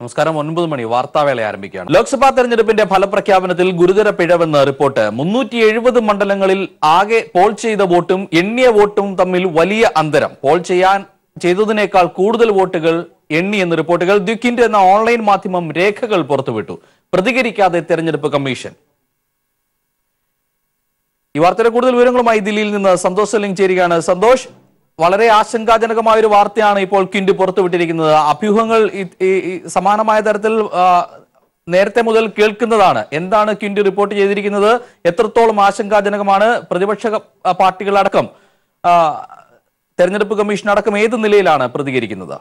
നമസ്കാരം ഒൻപത് മണി വാർത്താവേള ആരംഭിക്കുകയാണ് ലോക്സഭാ തെരഞ്ഞെടുപ്പിന്റെ ഫലപ്രഖ്യാപനത്തിൽ ഗുരുതര പിഴവെന്ന് റിപ്പോർട്ട് മുന്നൂറ്റി എഴുപത് മണ്ഡലങ്ങളിൽ ആകെ പോൾ ചെയ്ത വോട്ടും എണ്ണിയ വോട്ടും തമ്മിൽ വലിയ അന്തരം പോൾ ചെയ്യാൻ ചെയ്തതിനേക്കാൾ കൂടുതൽ വോട്ടുകൾ എണ്ണി എന്ന് റിപ്പോർട്ടുകൾ ദ്വിക്കിന്റ് എന്ന ഓൺലൈൻ മാധ്യമം രേഖകൾ പുറത്തുവിട്ടു പ്രതികരിക്കാതെ തെരഞ്ഞെടുപ്പ് കമ്മീഷൻ ഈ വാർത്തയുടെ കൂടുതൽ വിവരങ്ങളുമായി ദില്ലിയിൽ നിന്ന് സന്തോഷ് സെല്ലിംഗ് ചേരുകയാണ് സന്തോഷ് വളരെ ആശങ്കാജനകമായ ഒരു വാർത്തയാണ് ഇപ്പോൾ കിൻഡ് പുറത്തുവിട്ടിരിക്കുന്നത് അഭ്യൂഹങ്ങൾ ഈ- ഈ- ഈ സമാനമായ തരത്തിൽ ആ, നേരത്തെ മുതൽ കേൾക്കുന്നതാണ് എന്താണ് കിൻഡ് റിപ്പോർട്ട് ചെയ്തിരിക്കുന്നത് എത്രത്തോളം ആശങ്കാജനകമാണ് പ്രതിപക്ഷ ആ, പാർട്ടികളടക്കം ആ, തെരഞ്ഞെടുപ്പ് കമ്മീഷൻ അടക്കം ഏത് നിലയിലാണ് പ്രതികരിക്കുന്നത്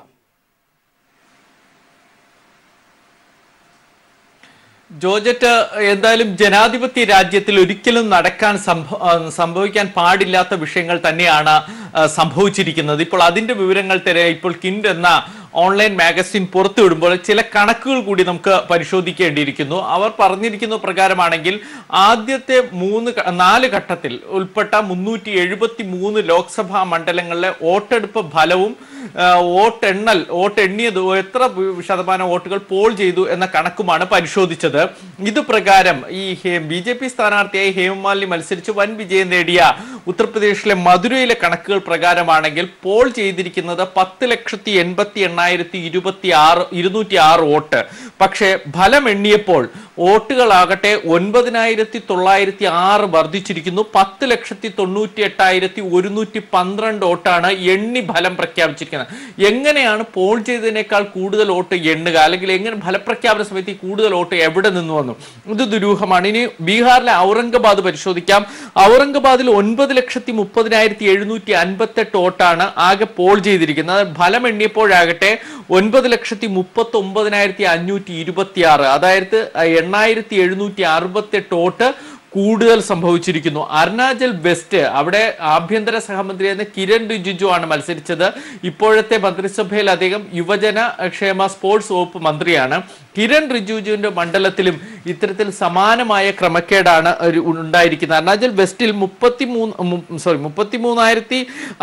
ജോർജറ്റ് എന്തായാലും ജനാധിപത്യ രാജ്യത്തിൽ ഒരിക്കലും നടക്കാൻ സംഭ- ആ, സംഭവിക്കാൻ പാടില്ലാത്ത വിഷയങ്ങൾ തന്നെയാണ് ആ, സംഭവിച്ചിരിക്കുന്നത് ഇപ്പോൾ അതിന്റെ വിവരങ്ങൾ തരാൻ ഇപ്പോൾ കിൻഡ് എന്ന ഓൺലൈൻ മാഗസിൻ പുറത്തുവിടുമ്പോൾ ചില കണക്കുകൾ കൂടി നമുക്ക് പരിശോധിക്കേണ്ടിയിരിക്കുന്നു അവർ പറഞ്ഞിരിക്കുന്ന പ്രകാരമാണെങ്കിൽ ആദ്യത്തെ മൂന്ന് ഘ- നാല് ഘട്ടത്തിൽ ഉൾപ്പെട്ട മുന്നൂറ്റി എഴുപത്തി മൂന്ന് ലോക്സഭാ മണ്ഡലങ്ങളിലെ വോട്ടെടുപ്പ് ഫലവും ആ, വോട്ടെണ്ണൽ വോട്ടെണ്ണിയത് എത്ര ശതമാനം വോട്ടുകൾ പോൾ ചെയ്തു എന്ന കണക്കുമാണ് പരിശോധിച്ചത് ഇത് പ്രകാരം ഈ ബി ജെ പി സ്ഥാനാർത്ഥിയായി ഹേമമാലിനി മത്സരിച്ച് വൻ വിജയം നേടിയ ഉത്തർപ്രദേശിലെ മധുരയിലെ കണക്കുകൾ പ്രകാരമാണെങ്കിൽ പോൾ ചെയ്തിരിക്കുന്നത് പത്ത് ലക്ഷത്തി എൺപത്തി എണ്ണായിരത്തി ഇരുപത്തി ആറ് ഇരുന്നൂറ്റി ആറ് വോട്ട് പക്ഷേ ഫലം എണ്ണിയപ്പോൾ വോട്ടുകളാകട്ടെ ഒൻപതിനായിരത്തി തൊള്ളായിരത്തി ആറ് വർദ്ധിച്ചിരിക്കുന്നു പത്ത് ലക്ഷത്തി തൊണ്ണൂറ്റി എട്ടായിരത്തി ഒരുന്നൂറ്റി പന്ത്രണ്ട് വോട്ടാണ് എണ്ണി ഫലം പ്രഖ്യാപിച്ചിരിക്കുന്നത് എങ്ങനെയാണ് പോൾ ചെയ്തതിനേക്കാൾ കൂടുതൽ വോട്ട് എണ്ണുക അല്ലെങ്കിൽ എങ്ങനെ ഫലപ്രഖ്യാപന സമയത്ത് ഈ കൂടുതൽ വോട്ട് എവിടെ നിന്ന് വന്നു ഇത് ദുരൂഹമാണ് ഇനി ബീഹാറിലെ ഔറംഗാബാദ് പരിശോധിക്കാം ഔറംഗാബാദിൽ ഒൻപത് ലക്ഷത്തി മുപ്പതിനായിരത്തി എഴുന്നൂറ്റി അൻപത്തെട്ട് വോട്ടാണ് ആകെ പോൾ ചെയ്തിരിക്കുന്നത് അത് ഫലം എണ്ണിയപ്പോഴാകട്ടെ ഒൻപത് ലക്ഷത്തി മുപ്പത്തി ഒമ്പതിനായിരത്തി അഞ്ഞൂറ്റി ഇരുപത്തി ആറ് അതായത് എണ്ണായിരത്തി എഴുന്നൂറ്റി അറുപത്തെട്ട് വോട്ട് കൂടുതൽ സംഭവിച്ചിരിക്കുന്നു അരുണാചൽ വെസ്റ്റ് അവിടെ ആഭ്യന്തര സഹമന്ത്രിയായിരുന്ന കിരൺ റിജിജു ആണ് മത്സരിച്ചത് ഇപ്പോഴത്തെ മന്ത്രിസഭയിൽ അദ്ദേഹം യുവജന ക്ഷേമ സ്പോർട്സ് വകുപ്പ് മന്ത്രിയാണ് കിരൺ റിജിജുവിന്റെ മണ്ഡലത്തിലും ഇത്തരത്തിൽ സമാനമായ ക്രമക്കേടാണ് ഒരു ഉണ്ടായിരിക്കുന്നത് അരുണാചൽ വെസ്റ്റിൽ മുപ്പത്തി മൂന്ന് സോറി മുപ്പത്തി മൂന്നായിരത്തി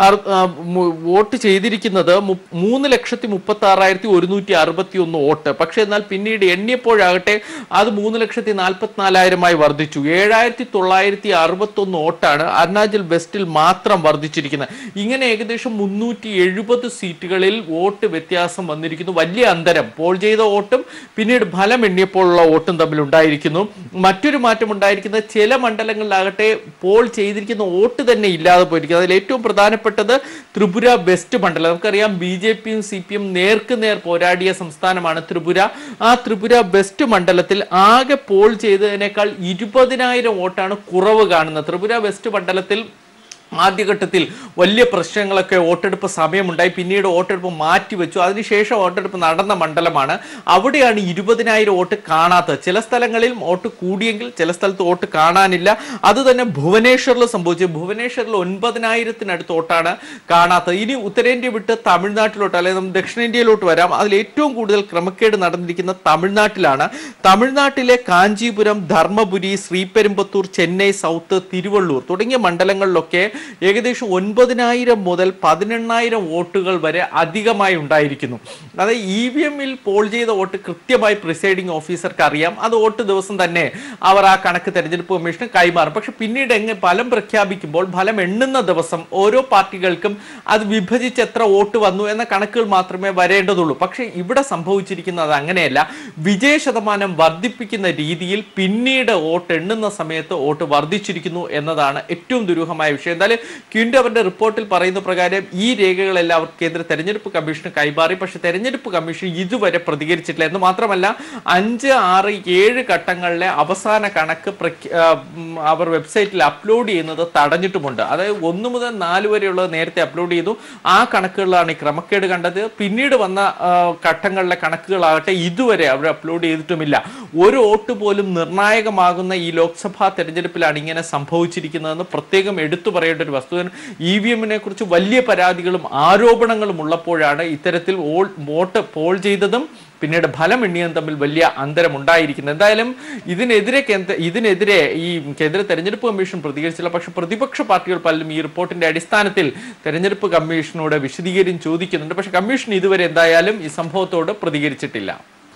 വോട്ട് ചെയ്തിരിക്കുന്നത് മു- മൂന്ന് ലക്ഷത്തി മുപ്പത്തി ആറായിരത്തി ഒരുന്നൂറ്റി അറുപത്തി ഒന്ന് വോട്ട് പക്ഷെ എന്നാൽ പിന്നീട് എണ്ണിയപ്പോഴാകട്ടെ അത് മൂന്ന് ലക്ഷത്തി നാൽപ്പത്തിനാലായിരമായി വർദ്ധിച്ചു ഏഴായിരത്തി തൊള്ളായിരത്തി അറുപത്തി ഒന്ന് വോട്ടാണ് അരുണാചൽ വെസ്റ്റിൽ മാത്രം വർദ്ധിച്ചിരിക്കുന്നത് ഇങ്ങനെ ഏകദേശം മുന്നൂറ്റി എഴുപത് സീറ്റുകളിൽ വോട്ട് വ്യത്യാസം വന്നിരിക്കുന്നു വലിയ അന്തരം പോൾ ചെയ്ത വോട്ടും പിന്നീട് ഫലം എണ്ണിയപ്പോഴുള്ള വോട്ടും തമ്മിൽ ഉണ്ടായിരിക്കുന്നു മറ്റൊരു മാറ്റം ഉണ്ടായിരിക്കുന്നത് ചില മണ്ഡലങ്ങളിലാകട്ടെ പോൾ ചെയ്തിരിക്കുന്ന വോട്ട് തന്നെ ഇല്ലാതെ പോയിരിക്കുന്നു അതിൽ ഏറ്റവും പ്രധാനപ്പെട്ടത് ത്രിപുര വെസ്റ്റ് മണ്ഡലം നമുക്കറിയാം ബി ജെ പിയും സി പി എം നേർക്ക് നേർ പോരാടിയ സംസ്ഥാനമാണ് ത്രിപുര ആ ത്രിപുര വെസ്റ്റ് മണ്ഡലത്തിൽ ആകെ പോൾ ചെയ്തതിനേക്കാൾ ഇരുപതിനായിരം വോട്ടാണ് കുറവ് കാണുന്നത് ത്രിപുര വെസ്റ്റ് മണ്ഡലത്തിൽ ആദ്യഘട്ടത്തിൽ വലിയ പ്രശ്നങ്ങളൊക്കെ വോട്ടെടുപ്പ് സമയമുണ്ടായി പിന്നീട് വോട്ടെടുപ്പ് മാറ്റിവെച്ചു അതിനുശേഷം വോട്ടെടുപ്പ് നടന്ന മണ്ഡലമാണ് അവിടെയാണ് ഇരുപതിനായിരം വോട്ട് കാണാത്തത് ചില സ്ഥലങ്ങളിൽ വോട്ട് കൂടിയെങ്കിൽ ചില സ്ഥലത്ത് വോട്ട് കാണാനില്ല അത് തന്നെ ഭുവനേശ്വറിൽ സംഭവിച്ചു ഭുവനേശ്വറിൽ ഒൻപതിനായിരത്തിനടുത്ത് വോട്ടാണ് കാണാത്തത് ഇനി ഉത്തരേന്ത്യ വിട്ട് തമിഴ്നാട്ടിലോട്ട് അല്ലെങ്കിൽ നമുക്ക് ദക്ഷിണേന്ത്യയിലോട്ട് വരാം അതിൽ ഏറ്റവും കൂടുതൽ ക്രമക്കേട് നടന്നിരിക്കുന്ന തമിഴ്നാട്ടിലാണ് തമിഴ്നാട്ടിലെ കാഞ്ചീപുരം ധർമ്മപുരി ശ്രീപെരുമ്പത്തൂർ ചെന്നൈ സൗത്ത് തിരുവള്ളൂർ തുടങ്ങിയ മണ്ഡലങ്ങളിലൊക്കെ ഏകദേശം ഒൻപതിനായിരം മുതൽ പതിനെണ്ണായിരം വോട്ടുകൾ വരെ അധികമായി ഉണ്ടായിരിക്കുന്നു അതായത് ഇ വി എമ്മിൽ പോൾ ചെയ്ത വോട്ട് കൃത്യമായി പ്രിസൈഡിംഗ് ഓഫീസർക്ക് അറിയാം അത് വോട്ട് ദിവസം തന്നെ അവർ ആ കണക്ക് തെരഞ്ഞെടുപ്പ് കമ്മീഷന് കൈമാറും പക്ഷെ പിന്നീട് എങ്ങനെ ഫലം പ്രഖ്യാപിക്കുമ്പോൾ ഫലം എണ്ണുന്ന ദിവസം ഓരോ പാർട്ടികൾക്കും അത് വിഭജിച്ച് എത്ര വോട്ട് വന്നു എന്ന കണക്കുകൾ മാത്രമേ വരേണ്ടതുള്ളൂ പക്ഷെ ഇവിടെ സംഭവിച്ചിരിക്കുന്നത് അങ്ങനെയല്ല വിജയ ശതമാനം വർദ്ധിപ്പിക്കുന്ന രീതിയിൽ പിന്നീട് വോട്ട് എണ്ണുന്ന സമയത്ത് വോട്ട് വർദ്ധിച്ചിരിക്കുന്നു എന്നതാണ് ഏറ്റവും ദുരൂഹമായ വിഷയം എന്തായാലും ക്വിൻഡ് അവരുടെ റിപ്പോർട്ടിൽ പറയുന്ന പ്രകാരം ഈ രേഖകളെല്ലാം അവർ കേന്ദ്ര തെരഞ്ഞെടുപ്പ് കമ്മീഷന് കൈമാറി പക്ഷെ തെരഞ്ഞെടുപ്പ് കമ്മീഷൻ ഇതുവരെ പ്രതികരിച്ചിട്ടില്ല എന്ന് മാത്രമല്ല അഞ്ച് ആറ് ഏഴ് ഘട്ടങ്ങളിലെ അവസാന കണക്ക് പ്രഖ്യ- ആ, ഉം, അവർ വെബ്സൈറ്റിൽ അപ്ലോഡ് ചെയ്യുന്നത് തടഞ്ഞിട്ടുമുണ്ട് അതായത് ഒന്ന് മുതൽ നാല് വരെയുള്ളത് നേരത്തെ അപ്ലോഡ് ചെയ്തു ആ കണക്കുകളിലാണ് ഈ ക്രമക്കേട് കണ്ടത് പിന്നീട് വന്ന ആ, ഘട്ടങ്ങളിലെ കണക്കുകളാകട്ടെ ഇതുവരെ അവർ അപ്ലോഡ് ചെയ്തിട്ടുമില്ല ഒരു വോട്ട് പോലും നിർണായകമാകുന്ന ഈ ലോക്സഭാ തെരഞ്ഞെടുപ്പിലാണ് ഇങ്ങനെ സംഭവിച്ചിരിക്കുന്നതെന്ന് പ്രത്യേകം എടുത്തു പറയേണ്ട ഒരു വസ്തുത ഇ വി എമ്മിനെ കുറിച്ച് വലിയ പരാതികളും ആരോപണങ്ങളും ഉള്ളപ്പോഴാണ് ഇത്തരത്തിൽ വോൾ- വോട്ട് പോൾ ചെയ്തതും പിന്നീട് ഫലം എണ്ണിയതും തമ്മിൽ വലിയ അന്തരം ഉണ്ടായിരിക്കുന്നത് എന്തായാലും ഇതിനെതിരെ കേന്ദ്ര ഇതിനെതിരെ ഈ കേന്ദ്ര തെരഞ്ഞെടുപ്പ് കമ്മീഷൻ പ്രതികരിച്ചില്ല പക്ഷെ പ്രതിപക്ഷ പാർട്ടികൾ പലരും ഈ റിപ്പോർട്ടിന്റെ അടിസ്ഥാനത്തിൽ തെരഞ്ഞെടുപ്പ് കമ്മീഷനോട് വിശദീകരണം ചോദിക്കുന്നുണ്ട് പക്ഷെ കമ്മീഷൻ ഇതുവരെ എന്തായാലും ഈ സംഭവത്തോട് പ്രതികരിച്ചിട്ടില്ല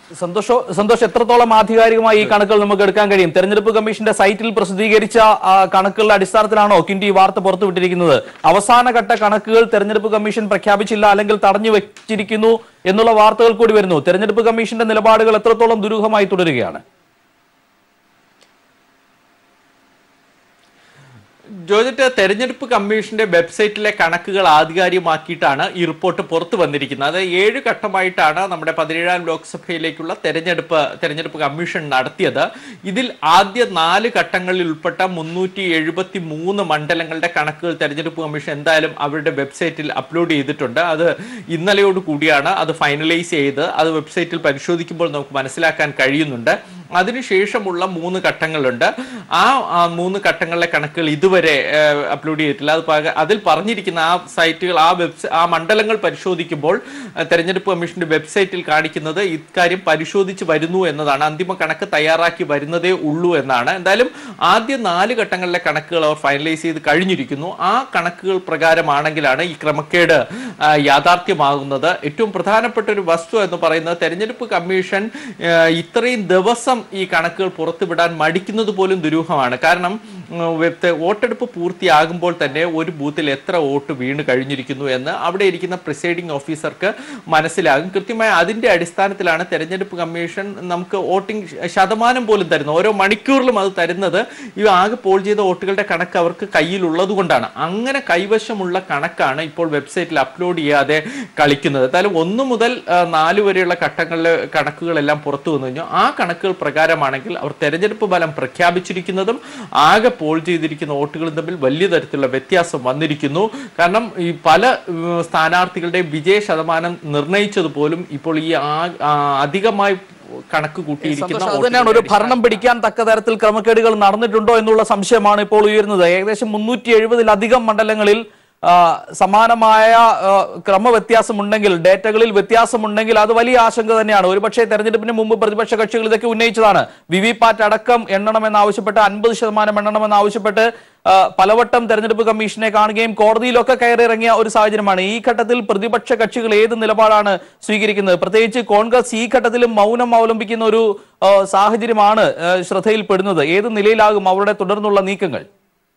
സന്തോഷോ സന്തോഷ് എത്രത്തോളം ആധികാരികമായി ഈ കണക്കുകൾ നമുക്ക് എടുക്കാൻ കഴിയും തെരഞ്ഞെടുപ്പ് കമ്മീഷന്റെ സൈറ്റിൽ പ്രസിദ്ധീകരിച്ച ആ, കണക്കുകളുടെ അടിസ്ഥാനത്തിലാണോ കിൻഡി ഈ വാർത്ത പുറത്തുവിട്ടിരിക്കുന്നത് അവസാനഘട്ട കണക്കുകൾ തെരഞ്ഞെടുപ്പ് കമ്മീഷൻ പ്രഖ്യാപിച്ചില്ല അല്ലെങ്കിൽ തടഞ്ഞു വെച്ചിരിക്കുന്നു എന്നുള്ള വാർത്തകൾ കൂടി വരുന്നു തെരഞ്ഞെടുപ്പ് കമ്മീഷന്റെ നിലപാടുകൾ എത്രത്തോളം ദുരൂഹമായി തുടരുകയാണ് ജോജറ്റ് തെരഞ്ഞെടുപ്പ് കമ്മീഷന്റെ വെബ്സൈറ്റിലെ കണക്കുകൾ ആധികാരികമാക്കിയിട്ടാണ് ഈ റിപ്പോർട്ട് പുറത്തു വന്നിരിക്കുന്നത് അത് ഏഴ് ഘട്ടമായിട്ടാണ് നമ്മുടെ പതിനേഴാം ലോക്സഭയിലേക്കുള്ള തെരഞ്ഞെടുപ്പ് തെരഞ്ഞെടുപ്പ് കമ്മീഷൻ നടത്തിയത് ഇതിൽ ആദ്യ നാല് ഘട്ടങ്ങളിൽ ഉൾപ്പെട്ട മുന്നൂറ്റി എഴുപത്തി മൂന്ന് മണ്ഡലങ്ങളുടെ കണക്കുകൾ തെരഞ്ഞെടുപ്പ് കമ്മീഷൻ എന്തായാലും അവരുടെ വെബ്സൈറ്റിൽ അപ്ലോഡ് ചെയ്തിട്ടുണ്ട് അത് ഇന്നലെയോട് കൂടിയാണ് അത് ഫൈനലൈസ് ചെയ്ത് അത് വെബ്സൈറ്റിൽ പരിശോധിക്കുമ്പോൾ നമുക്ക് മനസ്സിലാക്കാൻ കഴിയുന്നുണ്ട് അതിനുശേഷമുള്ള മൂന്ന് ഘട്ടങ്ങളുണ്ട് ആ ആ മൂന്ന് ഘട്ടങ്ങളിലെ കണക്കുകൾ ഇതുവരെ അപ്ലോഡ് ചെയ്തിട്ടില്ല അത് പക- അതിൽ പറഞ്ഞിരിക്കുന്ന ആ സൈറ്റുകൾ ആ വെബ്സൈ ആ മണ്ഡലങ്ങൾ പരിശോധിക്കുമ്പോൾ ആ, തെരഞ്ഞെടുപ്പ് കമ്മീഷന്റെ വെബ്സൈറ്റിൽ കാണിക്കുന്നത് ഇക്കാര്യം പരിശോധിച്ച് വരുന്നു എന്നതാണ് അന്തിമ കണക്ക് തയ്യാറാക്കി വരുന്നതേ ഉള്ളൂ എന്നാണ് എന്തായാലും ആദ്യ നാല് ഘട്ടങ്ങളിലെ കണക്കുകൾ അവർ ഫൈനലൈസ് ചെയ്ത് കഴിഞ്ഞിരിക്കുന്നു ആ കണക്കുകൾ പ്രകാരമാണെങ്കിലാണ് ഈ ക്രമക്കേട് ആ, യാഥാർത്ഥ്യമാകുന്നത് ഏറ്റവും പ്രധാനപ്പെട്ട ഒരു വസ്തു എന്ന് പറയുന്നത് തെരഞ്ഞെടുപ്പ് കമ്മീഷൻ ആ, ഇത്രയും ദിവസം ഈ കണക്കുകൾ പുറത്തുവിടാൻ മടിക്കുന്നത് പോലും ദുരൂഹമാണ് കാരണം ഉം, വെബ്- വോട്ടെടുപ്പ് പൂർത്തിയാകുമ്പോൾ തന്നെ ഒരു ബൂത്തിൽ എത്ര വോട്ട് വീണ് കഴിഞ്ഞിരിക്കുന്നു എന്ന് അവിടെ ഇരിക്കുന്ന പ്രിസൈഡിംഗ് ഓഫീസർക്ക് മനസ്സിലാകും കൃത്യമായി അതിന്റെ അടിസ്ഥാനത്തിലാണ് തെരഞ്ഞെടുപ്പ് കമ്മീഷൻ നമുക്ക് വോട്ടിംഗ് ശതമാനം പോലും തരുന്നത് ഓരോ മണിക്കൂറിലും അത് തരുന്നത് ഈ ആകെ പോൾ ചെയ്ത വോട്ടുകളുടെ കണക്ക് അവർക്ക് കയ്യിലുള്ളത് കൊണ്ടാണ് അങ്ങനെ കൈവശമുള്ള കണക്കാണ് ഇപ്പോൾ വെബ്സൈറ്റിൽ അപ്ലോഡ് ചെയ്യാതെ കളിക്കുന്നത് എന്തായാലും ഒന്ന് മുതൽ ആ, നാല് വരെയുള്ള ഘട്ടങ്ങളിലെ കണക്കുകളെല്ലാം പുറത്തു വന്നു കഴിഞ്ഞു ആ കണക്കുകൾ പ്രകാരമാണെങ്കിൽ അവർ തെരഞ്ഞെടുപ്പ് ഫലം പ്രഖ്യാപിച്ചിരിക്കുന്നതും ആകെ പോൾ ചെയ്തിരിക്കുന്ന വോട്ടുകളും തമ്മിൽ വലിയ തരത്തിലുള്ള വ്യത്യാസം വന്നിരിക്കുന്നു കാരണം ഈ പല ഉം, സ്ഥാനാർത്ഥികളുടെയും വിജയ ശതമാനം നിർണയിച്ചത് പോലും ഇപ്പോൾ ഈ ആ- ആ അധികമായി കണക്ക് കൂട്ടിയിരിക്കുന്ന സന്തോഷം, അത് തന്നെയാണ് ഒരു വോട്ടുകളുടെ ഭരണം പിടിക്കാൻ തക്ക തരത്തിൽ ക്രമക്കേടുകൾ നടന്നിട്ടുണ്ടോ എന്നുള്ള സംശയമാണ് ഇപ്പോൾ ഉയരുന്നത് ഏകദേശം മുന്നൂറ്റി എഴുപതിലധികം മണ്ഡലങ്ങളിൽ ആ, സമാനമായ ആ, ക്രമവ്യത്യാസമുണ്ടെങ്കിൽ ഡേറ്റകളിൽ വ്യത്യാസമുണ്ടെങ്കിൽ അത് വലിയ ആശങ്ക തന്നെയാണ് ഒരുപക്ഷെ തെരഞ്ഞെടുപ്പിന് മുമ്പ് പ്രതിപക്ഷ കക്ഷികൾ ഇതൊക്കെ ഉന്നയിച്ചതാണ് വി വി പാറ്റ് അടക്കം എണ്ണണമെന്നാവശ്യപ്പെട്ട് അൻപത് ശതമാനം എണ്ണണമെന്നാവശ്യപ്പെട്ട് ആ, പലവട്ടം തെരഞ്ഞെടുപ്പ് കമ്മീഷനെ കാണുകയും കോടതിയിലൊക്കെ കയറിയിറങ്ങിയ ഒരു സാഹചര്യമാണ് ഈ ഘട്ടത്തിൽ പ്രതിപക്ഷ കക്ഷികൾ ഏത് നിലപാടാണ് സ്വീകരിക്കുന്നത് പ്രത്യേകിച്ച് കോൺഗ്രസ് ഈ ഘട്ടത്തിലും മൗനം അവലംബിക്കുന്ന ഒരു ആ, സാഹചര്യമാണ് ആ, ശ്രദ്ധയിൽപ്പെടുന്നത് ഏത് നിലയിലാകും അവരുടെ തുടർന്നുള്ള നീക്കങ്ങൾ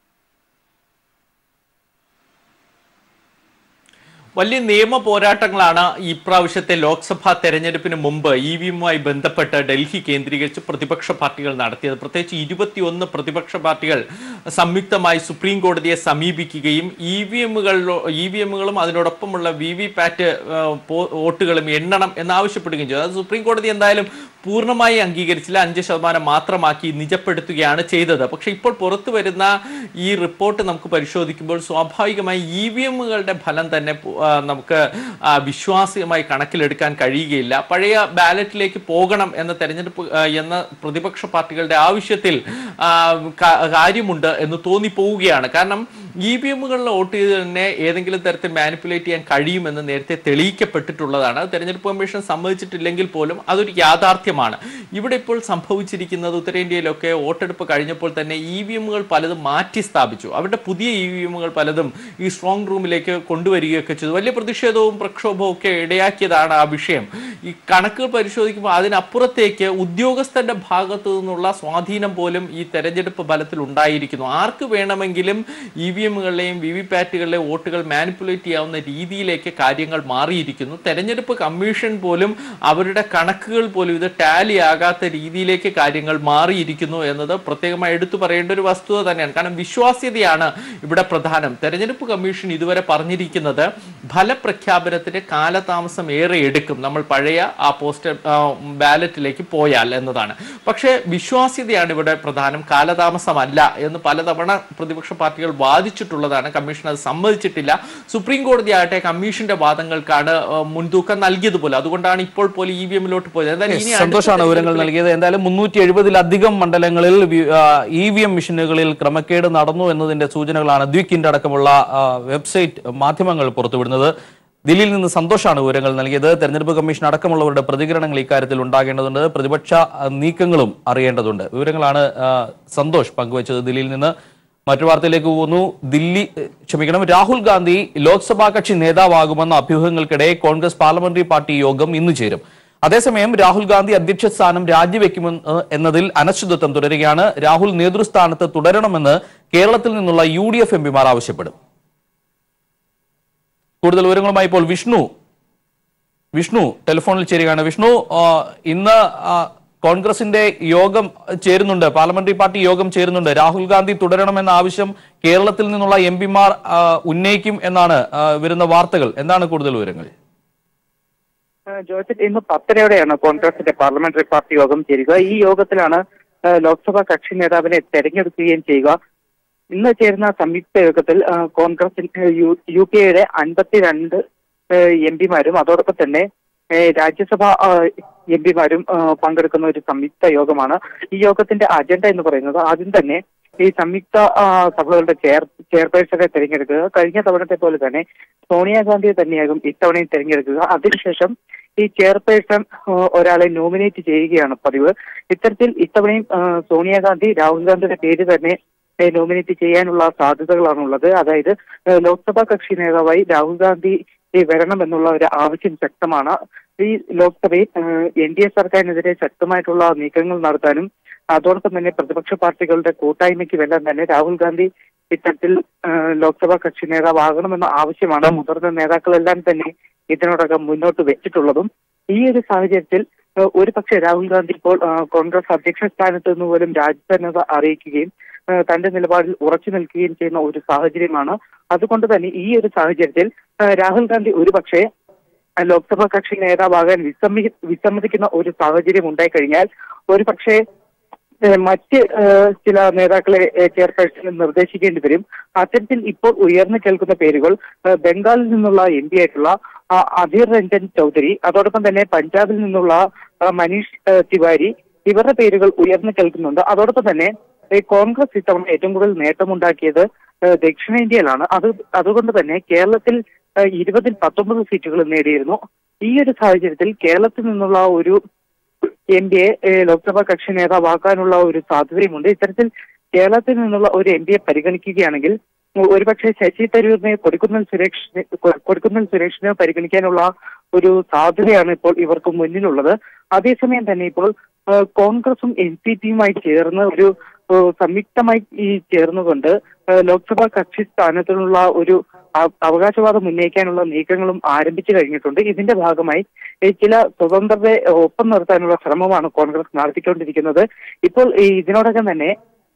വലിയ നിയമ പോരാട്ടങ്ങളാണ് ഈ പ്രാവശ്യത്തെ ലോക്സഭാ തെരഞ്ഞെടുപ്പിന് മുമ്പ് ഇ വി എമ്മുമായി ബന്ധപ്പെട്ട് ഡൽഹി കേന്ദ്രീകരിച്ച് പ്രതിപക്ഷ പാർട്ടികൾ നടത്തിയത് പ്രത്യേകിച്ച് ഇരുപത്തിയൊന്ന് പ്രതിപക്ഷ പാർട്ടികൾ സംയുക്തമായി സുപ്രീം കോടതിയെ സമീപിക്കുകയും ഇ വി എമ്മുകളിലോ ഇ വി എമ്മുകളും അതിനോടൊപ്പമുള്ള വി വി പാറ്റ് വോട്ടുകളും എണ്ണണം എന്നാവശ്യപ്പെടുകയും ചെയ്തു അത് സുപ്രീം കോടതി എന്തായാലും പൂർണ്ണമായി അംഗീകരിച്ചില്ല അഞ്ച് ശതമാനം മാത്രമാക്കി നിജപ്പെടുത്തുകയാണ് ചെയ്തത് പക്ഷെ ഇപ്പോൾ പുറത്തു വരുന്ന ഈ റിപ്പോർട്ട് നമുക്ക് പരിശോധിക്കുമ്പോൾ സ്വാഭാവികമായി ഇ വി എമ്മുകളുടെ ഫലം തന്നെ പു- ആ, നമുക്ക് ആ, വിശ്വാസ്യമായി കണക്കിലെടുക്കാൻ കഴിയുകയില്ല പഴയ ബാലറ്റിലേക്ക് പോകണം എന്ന തെരഞ്ഞെടുപ്പ് ആ, എന്ന പ്രതിപക്ഷ പാർട്ടികളുടെ ആവശ്യത്തിൽ ആ, കാ- കാര്യമുണ്ട് എന്ന് തോന്നിപ്പോവുകയാണ് കാരണം ഇ വി എമ്മുകളിലെ വോട്ട് ചെയ്ത് തന്നെ ഏതെങ്കിലും തരത്തിൽ മാനിപ്പുലേറ്റ് ചെയ്യാൻ കഴിയുമെന്ന് നേരത്തെ തെളിയിക്കപ്പെട്ടിട്ടുള്ളതാണ് അത് തെരഞ്ഞെടുപ്പ് കമ്മീഷൻ സമ്മതിച്ചിട്ടില്ലെങ്കിൽ പോലും അതൊരു യാഥാർത്ഥ്യമാണ് ഇവിടെ ഇപ്പോൾ സംഭവിച്ചിരിക്കുന്നത് ഉത്തരേന്ത്യയിലൊക്കെ വോട്ടെടുപ്പ് കഴിഞ്ഞപ്പോൾ തന്നെ ഇ വി എമ്മുകൾ പലതും മാറ്റി സ്ഥാപിച്ചു അവരുടെ പുതിയ ഇ വി എമ്മുകൾ പലതും ഈ സ്ട്രോങ് റൂമിലേക്ക് കൊണ്ടുവരികയൊക്കെ ചെയ്തു വലിയ പ്രതിഷേധവും പ്രക്ഷോഭവും ഒക്കെ ഇടയാക്കിയതാണ് ആ വിഷയം ഈ കണക്കുകൾ പരിശോധിക്കുമ്പോൾ അതിനപ്പുറത്തേക്ക് ഉദ്യോഗസ്ഥന്റെ ഭാഗത്തു നിന്നുള്ള സ്വാധീനം പോലും ഈ തെരഞ്ഞെടുപ്പ് ഫലത്തിൽ ഉണ്ടായിരിക്കുന്നു ആർക്ക് വേണമെങ്കിലും ഇ വി എമ്മുകളിലെയും വി വി പാറ്റുകളിലെയും വോട്ടുകൾ മാനിപ്പുലേറ്റ് ചെയ്യാവുന്ന രീതിയിലേക്ക് കാര്യങ്ങൾ മാറിയിരിക്കുന്നു തെരഞ്ഞെടുപ്പ് കമ്മീഷൻ പോലും അവരുടെ കണക്കുകൾ പോലും ഇത് ടാലി ആകാത്ത രീതിയിലേക്ക് കാര്യങ്ങൾ മാറിയിരിക്കുന്നു എന്നത് പ്രത്യേകമായി എടുത്തു പറയേണ്ട ഒരു വസ്തുത തന്നെയാണ് കാരണം വിശ്വാസ്യതയാണ് ഇവിടെ പ്രധാനം തെരഞ്ഞെടുപ്പ് കമ്മീഷൻ ഇതുവരെ പറഞ്ഞിരിക്കുന്നത് ഫലപ്രഖ്യാപനത്തിന് കാലതാമസം ഏറെ എടുക്കും നമ്മൾ പഴയ ആ പോസ്റ്റർ ബാലറ്റിലേക്ക് പോയാൽ എന്നതാണ് പക്ഷേ വിശ്വാസ്യതയാണ് ഇവിടെ പ്രധാനം കാലതാമസമല്ല എന്ന് പലതവണ പ്രതിപക്ഷ പാർട്ടികൾ വാദിച്ചിട്ടുള്ളതാണ് കമ്മീഷൻ അത് സമ്മതിച്ചിട്ടില്ല സുപ്രീം കോടതി ആകട്ടെ കമ്മീഷന്റെ വാദങ്ങൾക്കാണ് ആ, മുൻതൂക്കം നൽകിയതുപോലെ അതുകൊണ്ടാണ് ഇപ്പോൾ പോലും ഇ വി എമ്മിലോട്ട് പോയത് എന്തായാലും ഇനി അടുത്ത സന്തോഷമാണ് വിവരങ്ങൾ നൽകിയത് എന്തായാലും മുന്നൂറ്റി എഴുപതിലധികം മണ്ഡലങ്ങളിൽ ഇ വി എം മെഷീനുകളിൽ ക്രമക്കേട് നടന്നു എന്നതിന്റെ സൂചനകളാണ് ദ്വിക്കിന്റെ അടക്കമുള്ള ആ, വെബ്സൈറ്റ് മാധ്യമങ്ങൾ പുറത്തുവിടുന്നത് ദില്ലിയിൽ നിന്ന് സന്തോഷാണ് വിവരങ്ങൾ നൽകിയത് തെരഞ്ഞെടുപ്പ് കമ്മീഷൻ അടക്കമുള്ളവരുടെ പ്രതികരണങ്ങൾ ഇക്കാര്യത്തിൽ ഉണ്ടാകേണ്ടതുണ്ട് പ്രതിപക്ഷ ആ, നീക്കങ്ങളും അറിയേണ്ടതുണ്ട് വിവരങ്ങളാണ് ആ, സന്തോഷ് പങ്കുവച്ചത് ദില്ലിയിൽ നിന്ന് മറ്റു വാർത്തയിലേക്ക് പോകുന്നു ദില്ലി ഏഹ്, ക്ഷമിക്കണം രാഹുൽ ഗാന്ധി ലോക്സഭാ കക്ഷി നേതാവാകുമെന്ന അഭ്യൂഹങ്ങൾക്കിടെ കോൺഗ്രസ് പാർലമെന്ററി പാർട്ടി യോഗം ഇന്ന് ചേരും അതേസമയം രാഹുൽ ഗാന്ധി അധ്യക്ഷ സ്ഥാനം രാജിവെക്കുമെന്ന് എന്നതിൽ അനിശ്ചിതത്വം തുടരുകയാണ് രാഹുൽ നേതൃസ്ഥാനത്ത് തുടരണമെന്ന് കേരളത്തിൽ നിന്നുള്ള യു ഡി എഫ് എംപിമാർ ആവശ്യപ്പെടും കൂടുതൽ വിവരങ്ങളുമായി ഇപ്പോൾ വിഷ്ണു വിഷ്ണു ടെലിഫോണിൽ ചേരുകയാണ് വിഷ്ണു ആ, ഇന്ന് ആ, കോൺഗ്രസിന്റെ യോഗം ചേരുന്നുണ്ട് പാർലമെന്ററി പാർട്ടി യോഗം ചേരുന്നുണ്ട് രാഹുൽ ഗാന്ധി തുടരണമെന്ന ആവശ്യം കേരളത്തിൽ നിന്നുള്ള എം പിമാർ ഉന്നയിക്കും എന്നാണ് ആ, വരുന്ന വാർത്തകൾ എന്താണ് കൂടുതൽ വിവരങ്ങൾ ഏഹ് ജോസഫ് ഇന്ന് പത്തരയോടെയാണ് കോൺഗ്രസിന്റെ പാർലമെന്ററി പാർട്ടി യോഗം ചേരുക ഈ യോഗത്തിലാണ് ഏഹ് ലോക്സഭാ കക്ഷി നേതാവിനെ തെരഞ്ഞെടുക്കുകയും ചെയ്യുക ഇന്ന് ചേരുന്ന സംയുക്ത യോഗത്തിൽ ഏഹ് കോൺഗ്രസിന്റെ യു- യു പി എയുടെ അൻപത്തിരണ്ട് എം പിമാരും അതോടൊപ്പം തന്നെ ഏഹ് രാജ്യസഭാ എം പിമാരും പങ്കെടുക്കുന്ന ഒരു സംയുക്ത യോഗമാണ് ഈ യോഗത്തിന്റെ അജണ്ട എന്ന് പറയുന്നത് ആദ്യം തന്നെ ഈ സംയുക്ത ആ, സഭകളുടെ ചെയർ ചെയർപേഴ്സണെ തിരഞ്ഞെടുക്കുക കഴിഞ്ഞ തവണത്തെ പോലെ തന്നെ സോണിയാഗാന്ധിയെ തന്നെയാകും ഇത്തവണയും തിരഞ്ഞെടുക്കുക അതിനുശേഷം ഈ ചെയർപേഴ്സൺ ആ, ഒരാളെ നോമിനേറ്റ് ചെയ്യുകയാണ് പതിവ് ഇത്തരത്തിൽ ഇത്തവണയും ആ, സോണിയാഗാന്ധി രാഹുൽ ഗാന്ധിയുടെ പേര് തന്നെ ഏ, നോമിനേറ്റ് ചെയ്യാനുള്ള സാധ്യതകളാണ് ഉള്ളത് അതായത് ഏ, ലോക്സഭാ കക്ഷി നേതാവായി രാഹുൽ ഗാന്ധി ഏ, വരണമെന്നുള്ള ഒരു ആവശ്യം ശക്തമാണ് ഈ ലോക്സഭയിൽ എൻ ഡി എ സർക്കാരിനെതിരെ ശക്തമായിട്ടുള്ള നീക്കങ്ങൾ നടത്താനും അതോടൊപ്പം തന്നെ പ്രതിപക്ഷ പാർട്ടികളുടെ കൂട്ടായ്മയ്ക്കുമെല്ലാം തന്നെ രാഹുൽ ഗാന്ധി ഇത്തരത്തിൽ ആ, ലോക്സഭാ കക്ഷി നേതാവാകണമെന്ന ആവശ്യമാണ് മുതിർന്ന നേതാക്കളെല്ലാം തന്നെ ഇതിനോടകം മുന്നോട്ട് വെച്ചിട്ടുള്ളതും ഈ ഒരു സാഹചര്യത്തിൽ ആ, ഒരു പക്ഷേ രാഹുൽ ഗാന്ധി ഇപ്പോൾ ആ, കോൺഗ്രസ് അധ്യക്ഷ സ്ഥാനത്ത് നിന്ന് പോലും രാജ്യസന്നദ്ധ അറിയിക്കുകയും ആ, തന്റെ നിലപാടിൽ ഉറച്ചു നിൽക്കുകയും ചെയ്യുന്ന ഒരു സാഹചര്യമാണ് അതുകൊണ്ട് തന്നെ ഈ ഒരു സാഹചര്യത്തിൽ ആ, രാഹുൽ ഗാന്ധി ഒരു പക്ഷേ ലോക്സഭാ കക്ഷി നേതാവാകാൻ വിസമ്മി വിസമ്മതിക്കുന്ന ഒരു സാഹചര്യം ഉണ്ടായിക്കഴിഞ്ഞാൽ ഒരു പക്ഷേ ഏഹ് മറ്റ് ഏഹ് ചില നേതാക്കളെ ഏഹ് ചെയർപേഴ്സണിൽ നിർദ്ദേശിക്കേണ്ടി വരും അത്തരത്തിൽ ഇപ്പോൾ ഉയർന്നു കേൾക്കുന്ന പേരുകൾ ഏഹ് ബംഗാളിൽ നിന്നുള്ള എം പി ആയിട്ടുള്ള ആ, അധീർ രഞ്ജൻ ചൗധരി അതോടൊപ്പം തന്നെ പഞ്ചാബിൽ നിന്നുള്ള ആ, മനീഷ് ഏഹ് തിവാരി ഇവരുടെ പേരുകൾ ഉയർന്നു കേൾക്കുന്നുണ്ട് അതോടൊപ്പം തന്നെ ഈ കോൺഗ്രസ് ഇത്തവണ ഏറ്റവും കൂടുതൽ നേട്ടമുണ്ടാക്കിയത് ഏഹ് ദക്ഷിണേന്ത്യയിലാണ് അത് അതുകൊണ്ട് തന്നെ കേരളത്തിൽ ഏഹ് ഇരുപതിൽ പത്തൊമ്പത് സീറ്റുകൾ നേടിയിരുന്നു ഈ ഒരു സാഹചര്യത്തിൽ കേരളത്തിൽ നിന്നുള്ള ഒരു എം പിയെ ലോക്സഭാ കക്ഷി നേതാവാക്കാനുള്ള ഒരു സാധ്യതയുമുണ്ട് ഇത്തരത്തിൽ കേരളത്തിൽ നിന്നുള്ള ഒരു എം പിയെ പരിഗണിക്കുകയാണെങ്കിൽ ഒ- ഒരുപക്ഷെ ശശി തരൂരിനെ കൊടുക്കുന്നൽ സുരേഷിനെ കൊ- കൊടുക്കുന്നൽ സുരേഷിനെ പരിഗണിക്കാനുള്ള ഒരു സാധ്യതയാണ് ഇപ്പോൾ ഇവർക്ക് മുന്നിലുള്ളത് അതേസമയം തന്നെ ഇപ്പോൾ ആ, കോൺഗ്രസും എൻ സി പിയുമായി ചേർന്ന് ഒരു ആ, സംയുക്തമായി ഈ ചേർന്നുകൊണ്ട് ആ, ലോക്സഭാ കക്ഷി സ്ഥാനത്തിനുള്ള ഒരു അ- അവകാശവാദം ഉന്നയിക്കാനുള്ള നീക്കങ്ങളും ആരംഭിച്ചു കഴിഞ്ഞിട്ടുണ്ട് ഇതിന്റെ ഭാഗമായി ഈ ചില സ്വതന്ത്രരെ ഒപ്പം നിർത്താനുള്ള ശ്രമമാണ് കോൺഗ്രസ് നടത്തിക്കൊണ്ടിരിക്കുന്നത് ഇപ്പോൾ ഈ ഇതിനോടകം തന്നെ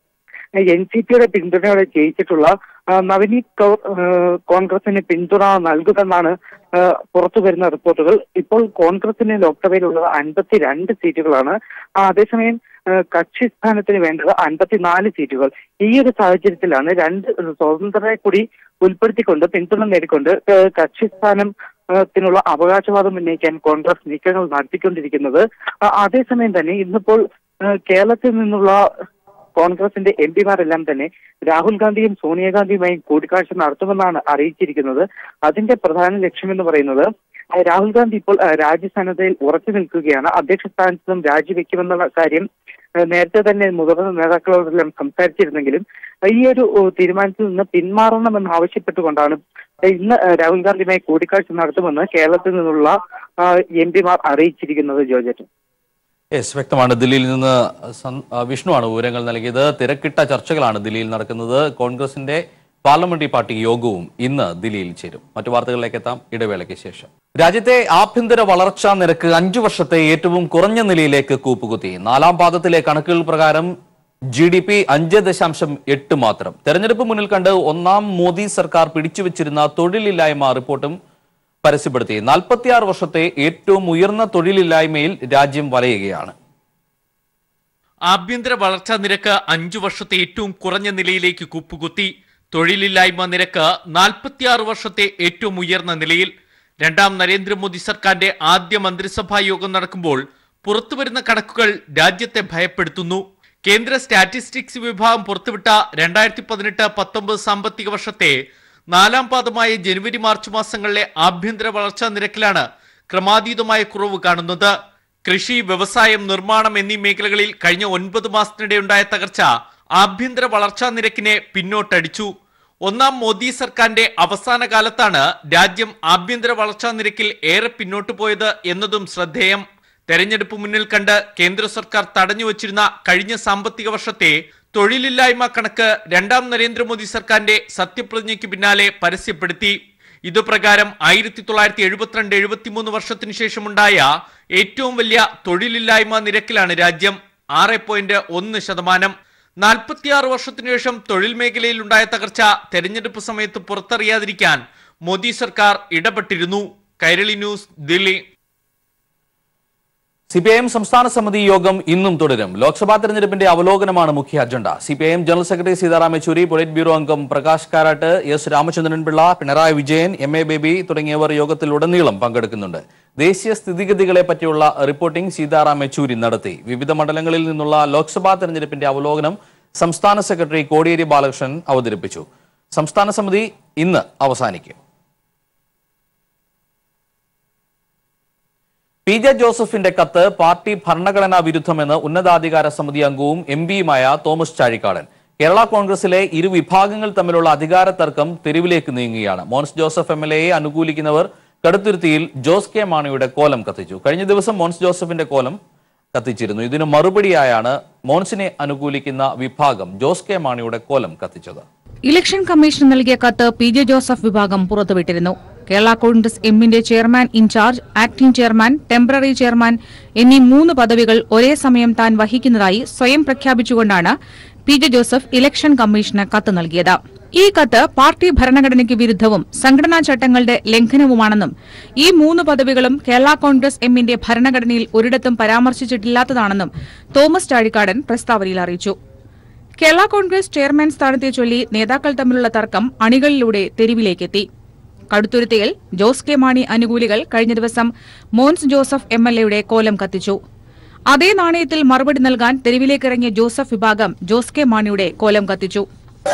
എൻ സി പിയുടെ പിന്തുണയോടെ ജയിച്ചിട്ടുള്ള ആ, നവനീത് കൗർ ആ, കോൺഗ്രസിന് പിന്തുണ നൽകുമെന്നാണ് ആ, പുറത്തു വരുന്ന റിപ്പോർട്ടുകൾ ഇപ്പോൾ കോൺഗ്രസിന് ലോക്സഭയിലുള്ളത് അൻപത്തിരണ്ട് സീറ്റുകളാണ് ആ, അതേസമയം ആ, കക്ഷി സ്ഥാനത്തിന് വേണ്ടത് അൻപത്തിനാല് സീറ്റുകൾ ഈ ഒരു സാഹചര്യത്തിലാണ് രണ്ട് സ്വതന്ത്രരെ കൂടി ഉൾപ്പെടുത്തിക്കൊണ്ട് പിന്തുണ നേടിക്കൊണ്ട് ആ, കക്ഷി സ്ഥാനം ആ, ത്തിനുള്ള അവകാശവാദം ഉന്നയിക്കാൻ കോൺഗ്രസ് നീക്കങ്ങൾ നടത്തിക്കൊണ്ടിരിക്കുന്നത് ആ, അതേസമയം തന്നെ ഇന്നിപ്പോൾ ആ, കേരളത്തിൽ നിന്നുള്ള കോൺഗ്രസിന്റെ എം പിമാരെല്ലാം തന്നെ രാഹുൽ ഗാന്ധിയും സോണിയാഗാന്ധിയുമായും കൂടിക്കാഴ്ച നടത്തുമെന്നാണ് അറിയിച്ചിരിക്കുന്നത് അതിന്റെ പ്രധാന ലക്ഷ്യമെന്ന് പറയുന്നത് ഏഹ് രാഹുൽ ഗാന്ധി ഇപ്പോൾ ഏഹ് രാജ്യസന്നദ്ധയിൽ ഉറച്ചു നിൽക്കുകയാണ് അധ്യക്ഷ സ്ഥാനത്ത് നിന്നും രാജിവെക്കുമെന്നുള്ള കാര്യം ഏഹ് നേരത്തെ തന്നെ മുതിർന്ന നേതാക്കളോടെല്ലാം സംസാരിച്ചിരുന്നെങ്കിലും ഈ ഒരു ഏഹ് തീരുമാനത്തിൽ നിന്ന് പിന്മാറണമെന്ന് ആവശ്യപ്പെട്ടുകൊണ്ടാണ് ഇന്ന് ഏഹ് രാഹുൽ ഗാന്ധിയുമായി കൂടിക്കാഴ്ച നടത്തുമെന്ന് കേരളത്തിൽ നിന്നുള്ള എം പിമാർ അറിയിച്ചിരിക്കുന്നത് ജോജറ്റ് യെസ് വ്യക്തമാണ് ദില്ലിയിൽ നിന്ന് സൻ- ആ, വിഷ്ണുവാണ് വിവരങ്ങൾ നൽകിയത് തിരക്കിട്ട ചർച്ചകളാണ് ദില്ലിയിൽ നടക്കുന്നത് കോൺഗ്രസിന്റെ പാർലമെന്ററി പാർട്ടി യോഗവും ഇന്ന് ദില്ലിയിൽ ചേരും മറ്റു വാർത്തകളിലേക്ക് എത്താം ഇടവേളയ്ക്ക് ശേഷം രാജ്യത്തെ ആഭ്യന്തര വളർച്ചാ നിരക്ക് അഞ്ചു വർഷത്തെ ഏറ്റവും കുറഞ്ഞ നിലയിലേക്ക് കൂപ്പുകുത്തി നാലാം പാദത്തിലെ കണക്കുകൾ പ്രകാരം ജി ഡി പി അഞ്ച് ദശാംശം എട്ട് മാത്രം തെരഞ്ഞെടുപ്പ് മുന്നിൽ കണ്ട് ഒന്നാം മോദി സർക്കാർ പിടിച്ചുവച്ചിരുന്ന തൊഴിലില്ലായ്മ റിപ്പോർട്ടും പരസ്യപ്പെടുത്തി നാൽപ്പത്തിയാറ് വർഷത്തെ ഏറ്റവും ഉയർന്ന തൊഴിലില്ലായ്മയിൽ രാജ്യം വലയുകയാണ് ആഭ്യന്തര വളർച്ചാ നിരക്ക് അഞ്ചു വർഷത്തെ ഏറ്റവും കുറഞ്ഞ നിലയിലേക്ക് കുപ്പുകുത്തി തൊഴിലില്ലായ്മ നിരക്ക് നാൽപ്പത്തിയാറ് വർഷത്തെ ഏറ്റവും ഉയർന്ന നിലയിൽ രണ്ടാം നരേന്ദ്രമോദി സർക്കാരിന്റെ ആദ്യ മന്ത്രിസഭാ യോഗം നടക്കുമ്പോൾ പുറത്തുവരുന്ന കണക്കുകൾ രാജ്യത്തെ ഭയപ്പെടുത്തുന്നു കേന്ദ്ര സ്റ്റാറ്റിസ്റ്റിക്സ് വിഭാഗം പുറത്തുവിട്ട രണ്ടായിരത്തി പതിനെട്ട് പത്തൊമ്പത് സാമ്പത്തിക വർഷത്തെ നാലാം പാദമായ ജനുവരി മാർച്ച് മാസങ്ങളിലെ ആഭ്യന്തര വളർച്ചാ നിരക്കിലാണ് ക്രമാതീതമായ കുറവ് കാണുന്നത് കൃഷി വ്യവസായം നിർമ്മാണം എന്നീ മേഖലകളിൽ കഴിഞ്ഞ ഒൻപത് മാസത്തിനിടെ ഉണ്ടായ തകർച്ച ആഭ്യന്തര വളർച്ചാ നിരക്കിനെ പിന്നോട്ടടിച്ചു ഒന്നാം മോദി സർക്കാരിന്റെ അവസാന കാലത്താണ് രാജ്യം ആഭ്യന്തര വളർച്ചാ നിരക്കിൽ ഏറെ പിന്നോട്ട് പോയത് എന്നതും ശ്രദ്ധേയം തെരഞ്ഞെടുപ്പ് മുന്നിൽ കണ്ട് കേന്ദ്ര സർക്കാർ തടഞ്ഞു വച്ചിരുന്ന കഴിഞ്ഞ സാമ്പത്തിക വർഷത്തെ തൊഴിലില്ലായ്മ കണക്ക് രണ്ടാം നരേന്ദ്രമോദി സർക്കാരിന്റെ സത്യപ്രതിജ്ഞയ്ക്ക് പിന്നാലെ പരസ്യപ്പെടുത്തി ഇതുപ്രകാരം ആയിരത്തി തൊള്ളായിരത്തി എഴുപത്തിരണ്ട് എഴുപത്തിമൂന്ന് വർഷത്തിനു ശേഷമുണ്ടായ ഏറ്റവും വലിയ തൊഴിലില്ലായ്മ നിരക്കിലാണ് രാജ്യം ആറ് പോയിന്റ് ഒന്ന് ശതമാനം നാൽപ്പത്തിയാറ് വർഷത്തിനു ശേഷം തൊഴിൽ മേഖലയിൽ ഉണ്ടായ തകർച്ച തെരഞ്ഞെടുപ്പ് സമയത്ത് പുറത്തറിയാതിരിക്കാൻ മോദി സർക്കാർ ഇടപെട്ടിരുന്നു കൈരളി ന്യൂസ് ദില്ലി സിപിഐഎം സംസ്ഥാന സമിതി യോഗം ഇന്നും തുടരും ലോക്സഭാ തെരഞ്ഞെടുപ്പിന്റെ അവലോകനമാണ് മുഖ്യ agenda CPIM general secretary Sitaram Yechury polit bureau അംഗം Prakash Karat S Ramachandran Pillai Pinarayi Vijayan M A Baby തുടങ്ങിയവർ യോഗത്തിൽ ഉടനീളം പങ്കെടുക്കുന്നുണ്ട് ദേശീയ സ്ഥിതിഗതികളെ പറ്റിയുള്ള റിപ്പോർട്ടിംഗ് സീതാറാം യെച്ചൂരി നടത്തി വിവിധ മണ്ഡലങ്ങളിൽ നിന്നുള്ള ലോക്സഭാ തെരഞ്ഞെടുപ്പിന്റെ അവലോകനം സംസ്ഥാന സെക്രട്ടറി കോടിയേരി ബാലകൃഷ്ണൻ അവതരിപ്പിച്ചു സംസ്ഥാന സമിതി ഇന്ന് അവസാനിക്കും പി ജെ ജോസഫിന്റെ കത്ത് പാർട്ടി ഭരണഘടനാ വിരുദ്ധമെന്ന് ഉന്നതാധികാര സമിതി അംഗവും എം പിയുമായ തോമസ് ചാഴിക്കാടൻ കേരള കോൺഗ്രസിലെ ഇരു വിഭാഗങ്ങൾ തമ്മിലുള്ള അധികാര തർക്കം തെരുവിലേക്ക് നീങ്ങുകയാണ് മോൻസ് ജോസഫ് എം എൽ എയെ അനുകൂലിക്കുന്നവർ കടുത്തുരുത്തിയിൽ ജോസ് കെ മാണിയുടെ കോലം കത്തിച്ചു കഴിഞ്ഞ ദിവസം മോൻസ് ജോസഫിന്റെ കോലം കത്തിച്ചിരുന്നു ഇതിനു മറുപടിയായാണ് മോൻസിനെ അനുകൂലിക്കുന്ന വിഭാഗം ജോസ് കെ മാണിയുടെ കോലം കത്തിച്ചത് ഇലക്ഷൻ കമ്മീഷൻ നൽകിയ കത്ത് പി ജെ ജോസഫ് വിഭാഗം പുറത്തുവിട്ടിരുന്നു കേരള കോൺഗ്രസ് എമ്മിന്റെ chairman incharge acting chairman temporary chairman എന്നീ മൂന്ന് പദവികൾ ഒരേ സമയം താൻ വഹിക്കുന്നതായി സ്വയം പ്രഖ്യാപിച്ചുകൊണ്ടാണ് പി ജെ ജോസഫ് ഇലക്ഷൻ കമ്മീഷന് കത്ത് നൽകിയത് ഈ കത്ത് പാർട്ടി ഭരണഘടനയ്ക്ക് വിരുദ്ധവും സംഘടനാ ചട്ടങ്ങളുടെ ലംഘനവുമാണെന്നും ഈ മൂന്ന് പദവികളും കേരള കോൺഗ്രസ് എമ്മിന്റെ ഭരണഘടനയിൽ ഒരിടത്തും പരാമർശിച്ചിട്ടില്ലാത്തതാണെന്നും തോമസ് ചാഴിക്കാടൻ പ്രസ്താവനയിൽ അറിയിച്ചു കേരള കോൺഗ്രസ് ചെയർമാൻ സ്ഥാനത്തെ ചൊല്ലി നേതാക്കൾ തമ്മിലുള്ള തർക്കം അണികളിലൂടെ തെരുവിലേക്കെത്തി കടുത്തുരുത്തിയിൽ ജോസ് കെ മാണി അനുകൂലികൾ കഴിഞ്ഞ ദിവസം മോൻസ് ജോസഫ് എം എൽ എയുടെ കോലം കത്തിച്ചു അതേ നാണയത്തിൽ മറുപടി നൽകാൻ തെരുവിലേക്കിറങ്ങിയ ജോസഫ് വിഭാഗം ജോസ് കെ മാണിയുടെ കോലം കത്തിച്ചു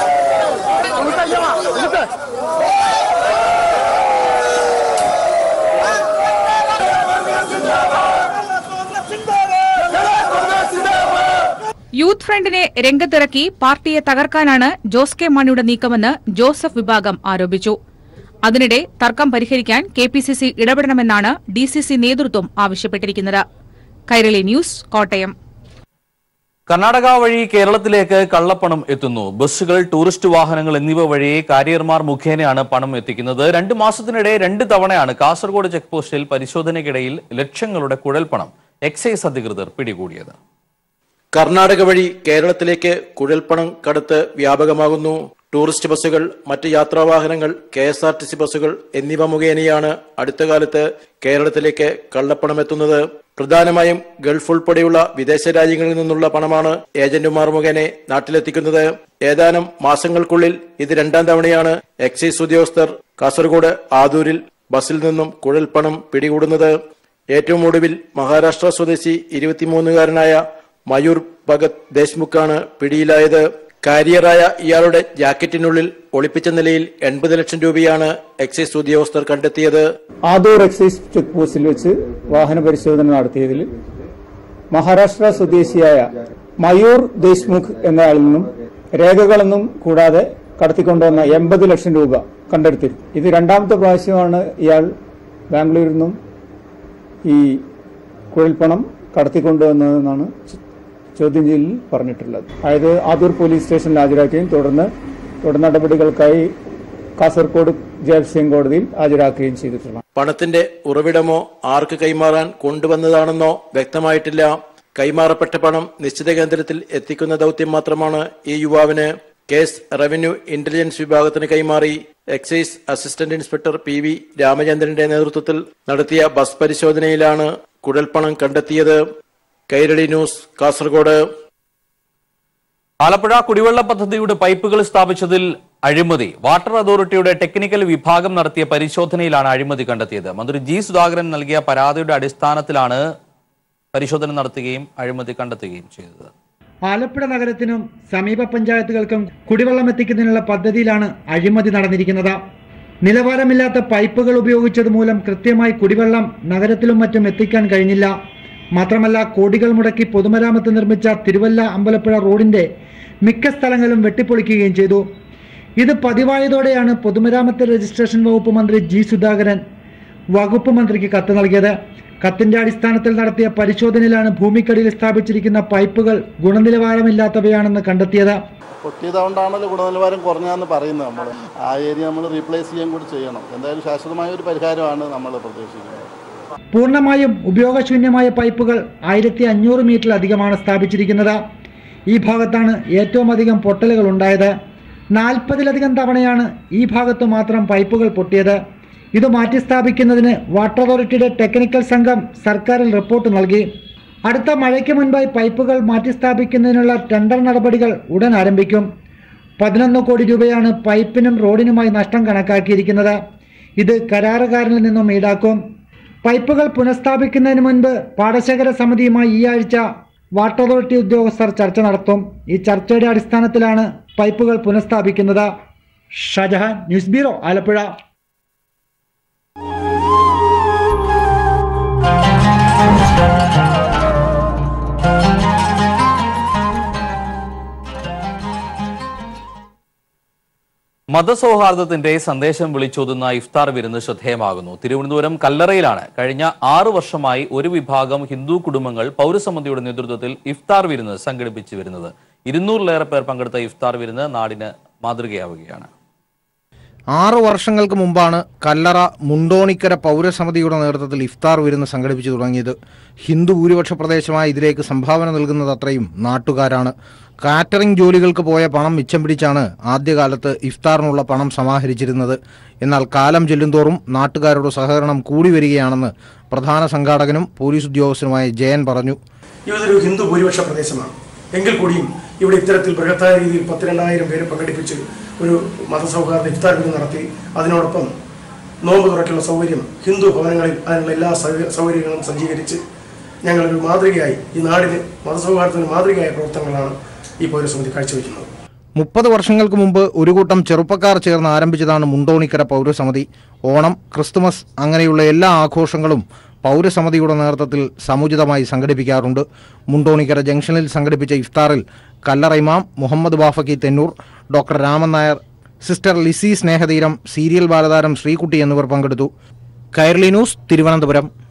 യൂത്ത് ഫ്രണ്ടിനെ രംഗത്തിറക്കി പാർട്ടിയെ തകർക്കാനാണ് ജോസ് കെ മാണിയുടെ നീക്കമെന്ന് ജോസഫ് വിഭാഗം ആരോപിച്ചു അതിനിടെ തർക്കം പരിഹരിക്കാൻ കെ പി സി സി ഇടപെടണമെന്നാണ് ഡി സി സി നേതൃത്വം ആവശ്യപ്പെട്ടിരിക്കുന്നത് കൈരളി ന്യൂസ് കോട്ടയം കർണാടക വഴി കേരളത്തിലേക്ക് കള്ളപ്പണം എത്തുന്നു ബസ്സുകൾ ടൂറിസ്റ്റ് വാഹനങ്ങൾ എന്നിവ വഴി കാരിയർമാർ മുഖേനയാണ് പണം എത്തിക്കുന്നത് രണ്ട് മാസത്തിനിടെ രണ്ട് തവണയാണ് കാസർഗോഡ് ചെക്ക് പോസ്റ്റിൽ പരിശോധനയ്ക്കിടയിൽ ലക്ഷങ്ങളുടെ കുഴൽപ്പണം എക്സൈസ് അധികൃതർ പിടികൂടിയത് കർണാടക വഴി കേരളത്തിലേക്ക് കുഴൽപ്പണം കടത്ത് വ്യാപകമാകുന്നു ടൂറിസ്റ്റ് ബസ്സുകൾ മറ്റ് യാത്രാവാഹനങ്ങൾ K S R T C ബസ്സുകൾ എന്നിവ മുഖേനയാണ് അടുത്ത കാലത്ത് കേരളത്തിലേക്ക് കള്ളപ്പണം എത്തുന്നത് പ്രധാനമായും ഗൾഫ് ഉൾപ്പെടെയുള്ള വിദേശ രാജ്യങ്ങളിൽ നിന്നുള്ള പണമാണ് ഏജന്റുമാർ മുഖേന നാട്ടിലെത്തിക്കുന്നത് ഏതാനും മാസങ്ങൾക്കുള്ളിൽ ഇത് രണ്ടാം തവണയാണ് എക്സൈസ് ഉദ്യോഗസ്ഥർ കാസർഗോഡ് ആദൂരിൽ ബസ്സിൽ നിന്നും കുഴൽപ്പണം പിടികൂടുന്നത് ഏറ്റവും ഒടുവിൽ മഹാരാഷ്ട്ര സ്വദേശി ഇരുപത്തിമൂന്നുകാരനായ മയൂർ ഭഗത് ദേശ്മുഖാണ് പിടിയിലായത് കാരിയറായ ഇയാളുടെ ജാക്കറ്റിനുള്ളിൽ ഒളിപ്പിച്ച നിലയിൽ എൺപത് ലക്ഷം രൂപയാണ് എക്സൈസ് ഉദ്യോഗസ്ഥർ കണ്ടെത്തിയത് ആദൂർ എക്സൈസ് ചെക്ക് പോസ്റ്റിൽ വെച്ച് വാഹന പരിശോധന നടത്തിയതിൽ മഹാരാഷ്ട്ര സ്വദേശിയായ മയൂർ ദേശ്മുഖ് എന്നയാളിൽ നിന്നും രേഖകളൊന്നും കൂടാതെ കടത്തിക്കൊണ്ടുവന്ന എൺപത് ലക്ഷം രൂപ കണ്ടെടുത്തിരുന്നു ഇത് രണ്ടാമത്തെ പ്രാവശ്യമാണ് ഇയാൾ ബാംഗ്ലൂരിൽ നിന്നും ഈ കുഴൽപ്പണം കടത്തിക്കൊണ്ടുവന്നതെന്നാണ് ച- ചോദ്യം ചെയ്യലിൽ പറഞ്ഞിട്ടുള്ളത് അതായത് ആദൂർ പോലീസ് സ്റ്റേഷനിൽ ഹാജരാക്കുകയും തുടർന്ന് തുടർ നടപടികൾക്കായി കാസർഗോഡ് ജയസിംഗ് കോടതിയിൽ ഹാജരാക്കുകയും ചെയ്തിട്ടുള്ളതാണ് പണത്തിന്റെ ഉറവിടമോ ആർക്ക് കൈമാറാൻ കൊണ്ടുവന്നതാണെന്നോ വ്യക്തമായിട്ടില്ല കൈമാറപ്പെട്ട പണം നിശ്ചിത കേന്ദ്രത്തിൽ എത്തിക്കുന്ന ദൗത്യം മാത്രമാണ് ഈ യുവാവിന് കേസ് റവന്യൂ ഇന്റലിജൻസ് വിഭാഗത്തിന് കൈമാറി excise assistant inspector P V രാമചന്ദ്രന്റെ നേതൃത്വത്തിൽ നടത്തിയ ബസ് പരിശോധനയിലാണ് കുഴൽപ്പണം കണ്ടെത്തിയത് കൈരളി ന്യൂസ് കാസർഗോഡ് ആലപ്പുഴ കുടിവെള്ള പദ്ധതിയുടെ പൈപ്പുകൾ സ്ഥാപിച്ചതിൽ അഴിമതി വാട്ടർ അതോറിറ്റിയുടെ ടെക്നിക്കൽ വിഭാഗം നടത്തിയ പരിശോധനയിലാണ് അഴിമതി കണ്ടെത്തിയത് മന്ത്രി ജി സുധാകരൻ നൽകിയ പരാതിയുടെ അടിസ്ഥാനത്തിലാണ് പരിശോധന നടത്തുകയും അഴിമതി കണ്ടെത്തുകയും ചെയ്തത് ആലപ്പുഴ നഗരത്തിനും സമീപ പഞ്ചായത്തുകൾക്കും കുടിവെള്ളം എത്തിക്കുന്നതിനുള്ള പദ്ധതിയിലാണ് അഴിമതി നടന്നിരിക്കുന്നത് നിലവാരമില്ലാത്ത പൈപ്പുകൾ ഉപയോഗിച്ചത് മൂലം കൃത്യമായി കുടിവെള്ളം നഗരത്തിലും മറ്റും എത്തിക്കാൻ കഴിഞ്ഞില്ല മാത്രമല്ല കോടികൾ മുടക്കി പൊതുമരാമത്ത് നിർമ്മിച്ച തിരുവല്ല അമ്പലപ്പുഴ റോഡിന്റെ മിക്ക സ്ഥലങ്ങളും വെട്ടിപ്പൊളിക്കുകയും ചെയ്തു ഇത് പതിവായതോടെയാണ് പൊതുമരാമത്ത് രജിസ്ട്രേഷൻ വകുപ്പ് മന്ത്രി ജി സുധാകരൻ വകുപ്പ് മന്ത്രിക്ക് കത്ത് നൽകിയത് കത്തിന്റെ അടിസ്ഥാനത്തിൽ നടത്തിയ പരിശോധനയിലാണ് ഭൂമിക്കടിയിൽ സ്ഥാപിച്ചിരിക്കുന്ന പൈപ്പുകൾ ഗുണനിലവാരമില്ലാത്തവയാണെന്ന് കണ്ടെത്തിയത് പൊട്ടിയതുകൊണ്ടാണല്ലോ ഗുണനിലവാരം കുറഞ്ഞതെന്ന് പറയുന്നത് നമ്മൾ ആ ഏരിയ നമ്മൾ റീപ്ലേസ് ചെയ്യാൻ കൂടി ചെയ്യണം എന്തായാലും ശാശ്വതമായ ഒരു പരിഹാരമാണ് നമ്മൾ പ്രതീക്ഷിക്കുന്നത് പൂർണ്ണമായും ഉപയോഗശൂന്യമായ പൈപ്പുകൾ ആയിരത്തി അഞ്ഞൂറ് മീറ്ററിലധികമാണ് സ്ഥാപിച്ചിരിക്കുന്നത് ഈ ഭാഗത്താണ് ഏറ്റവും അധികം പൊട്ടലുകൾ ഉണ്ടായത് നാൽപ്പതിലധികം തവണയാണ് ഈ ഭാഗത്ത് മാത്രം പൈപ്പുകൾ പൊട്ടിയത് ഇത് മാറ്റി സ്ഥാപിക്കുന്നതിന് വാട്ടർ അതോറിറ്റിയുടെ ടെക്നിക്കൽ സംഘം സർക്കാരിൽ റിപ്പോർട്ട് നൽകി അടുത്ത മഴയ്ക്ക് മുൻപായി പൈപ്പുകൾ മാറ്റി സ്ഥാപിക്കുന്നതിനുള്ള ടെൻഡർ നടപടികൾ ഉടൻ ആരംഭിക്കും പതിനൊന്ന് കോടി രൂപയാണ് പൈപ്പിനും റോഡിനുമായി നഷ്ടം കണക്കാക്കിയിരിക്കുന്നത് ഇത് കരാറുകാരനിൽ നിന്നും ഈടാക്കും പൈപ്പുകൾ പുനഃസ്ഥാപിക്കുന്നതിന് മുൻപ് പാടശേഖര സമിതിയുമായി ഈ ആഴ്ച വാട്ടർ അതോറിറ്റി ഉദ്യോഗസ്ഥർ ചർച്ച നടത്തും ഈ ചർച്ചയുടെ അടിസ്ഥാനത്തിലാണ് പൈപ്പുകൾ പുനഃസ്ഥാപിക്കുന്നത് ഷാജഹാൻ ന്യൂസ് ബ്യൂറോ ആലപ്പുഴ മതസൗഹാർദ്ദത്തിന്റെ സന്ദേശം വിളിച്ചോതുന്ന ഇഫ്താർ വിരുന്ന് ശ്രദ്ധേയമാകുന്നു തിരുവനന്തപുരം കല്ലറയിലാണ് കഴിഞ്ഞ ആറു വർഷമായി ഒരു വിഭാഗം ഹിന്ദു കുടുംബങ്ങൾ പൗരസമിതിയുടെ നേതൃത്വത്തിൽ ഇഫ്താർ വിരുന്ന് സംഘടിപ്പിച്ചു വരുന്നത് ഇരുന്നൂറിലേറെ പേർ പങ്കെടുത്ത ഇഫ്താർ വിരുന്ന് നാടിന് മാതൃകയാവുകയാണ് ആറു വർഷങ്ങൾക്ക് മുമ്പാണ് കല്ലറ മുണ്ടോണിക്കര പൗരസമിതിയുടെ നേതൃത്വത്തിൽ ഇഫ്താർ വിരുന്ന് സംഘടിപ്പിച്ചു തുടങ്ങിയത് ഹിന്ദു ഭൂരിപക്ഷ പ്രദേശമായ ഇതിലേക്ക് സംഭാവന നൽകുന്നത് അത്രയും നാട്ടുകാരാണ് കാറ്ററിംഗ് ജോലികൾക്ക് പോയ പണം മിച്ചം പിടിച്ചാണ് ആദ്യകാലത്ത് ഇഫ്താറിനുള്ള പണം സമാഹരിച്ചിരുന്നത് എന്നാൽ കാലം ചെല്ലുന്തോറും നാട്ടുകാരുടെ സഹകരണം കൂടി വരികയാണെന്ന് പ്രധാന സംഘാടകനും പോലീസ് ഉദ്യോഗസ്ഥനുമായ ജയൻ പറഞ്ഞു ഇതൊരു ഹിന്ദു ഭൂരിപക്ഷ പ്രദേശമാണ് എങ്കിൽ കൂടിയും ഇവിടെ ഇത്തരത്തിൽ ബൃഹത്തായ രീതിയിൽ പത്തിരണ്ടായിരം പേര് പങ്കെടുപ്പിച്ച് ഒരു മതസൗഹാർദ്ദ ഇഫ്താർ വിരുന്ന് നടത്തി അതിനോടൊപ്പം നോമ്പ് തുറയ്ക്കുള്ള സൗകര്യം ഹിന്ദു ഭവനങ്ങളിൽ അതിനുള്ള എല്ലാ സൗക- സൗകര്യങ്ങളും സജ്ജീകരിച്ച് ഞങ്ങളൊരു മാതൃകയായി ഈ നാടിന് മതസൗഹാർദ്ദത്തിന് മാതൃകയായ പ്രവർത്തനങ്ങളാണ് ഈ പൗരസമിതി കാഴ്ചവെക്കുന്നത് മുപ്പത് വർഷങ്ങൾക്ക് മുമ്പ് ഒരു കൂട്ടം ചെറുപ്പക്കാർ ചേർന്ന് ആരംഭിച്ചതാണ് മുണ്ടോണിക്കര പൗരസമിതി ഓണം ക്രിസ്തുമസ് അങ്ങനെയുള്ള എല്ലാ ആഘോഷങ്ങളും പൗരസമിതിയുടെ നേതൃത്വത്തിൽ സമുചിതമായി സംഘടിപ്പിക്കാറുണ്ട് മുണ്ടോണിക്കര ജംഗ്ഷനിൽ സംഘടിപ്പിച്ച ഇഫ്താറിൽ കല്ലറ ഇമാം Muhammad Bafaqi Thennoor doctor Raman Nair sister Lissy Snehatheeram serial ബാലതാരം ശ്രീകുട്ടി എന്നിവർ പങ്കെടുത്തു കൈർലി ന്യൂസ് തിരുവനന്തപുരം